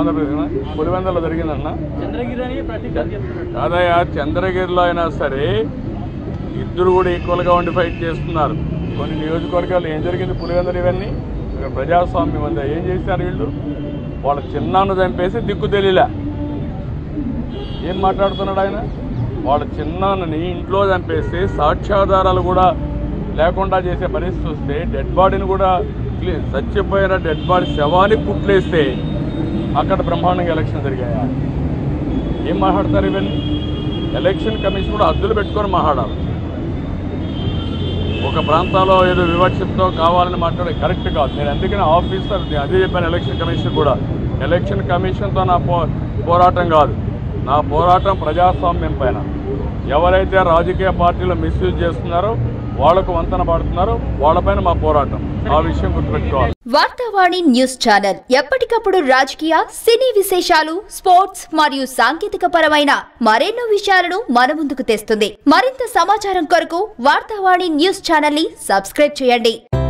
ఆంధ్రప్రదేశ్ పులివెందలో జరిగిందన్న చంద్రగిరి అని ప్రతీక చెప్తున్నాడు కాదయ్యా చంద్రగిరిలో అయినా సరే ఇద్దరు కూడా ఈక్వల్గా ఉండి ఫైట్ చేస్తున్నారు కొన్ని నియోజకవర్గాలు ఏం జరిగింది పులివెందలు ఇవన్నీ ఇక్కడ ప్రజాస్వామ్యం ఉందా ఏం చేశారు వీళ్ళు వాళ్ళ చిన్నాన్న చంపేసి దిక్కు తెలియలే ఏం మాట్లాడుతున్నాడు ఆయన వాళ్ళ చిన్నాన్నని ఇంట్లో చంపేసి సాక్ష్యాధారాలు కూడా లేకుండా చేసే పరిస్థితి వస్తే డెడ్ బాడీని కూడా క్లీ- చచ్చిపోయిన డెడ్ బాడీ శవాన్ని పుట్లేస్తే అక్కడ బ్రహ్మాండంగా ఎలక్షన్ జరిగాయా ఏం మాట్లాడతారు ఇవన్నీ ఎలక్షన్ కమిషన్ కూడా హద్దులు పెట్టుకొని మాట్లాడాలి ఒక ప్రాంతాల్లో ఏదో వివక్షతో కావాలని మాట్లాడే కరెక్ట్ కాదు నేను అందుకని ఆఫీసర్ అదే చెప్పాను ఎలక్షన్ కమిషన్ కూడా ఎలక్షన్ కమిషన్తో నా పో పోరాటం కాదు నా పోరాటం ప్రజాస్వామ్యం పైన ఎవరైతే రాజకీయ పార్టీలు మిస్యూజ్ చేస్తున్నారో వాళ్లకు వంతన పడుతున్నారో వాళ్ళపైన మా పోరాటం ఆ విషయం గుర్తుపెట్టుకోవాలి వార్తావాణి న్యూస్ ఛానల్ ఎప్పటికప్పుడు రాజకీయ సినీ విశేషాలు స్పోర్ట్స్ మరియు సాంకేతిక పరమైన మరెన్నో విషయాలను మన ముందుకు తెస్తుంది మరింత సమాచారం కొరకు వార్తావాణి న్యూస్ ఛానల్ ని సబ్స్క్రైబ్ చేయండి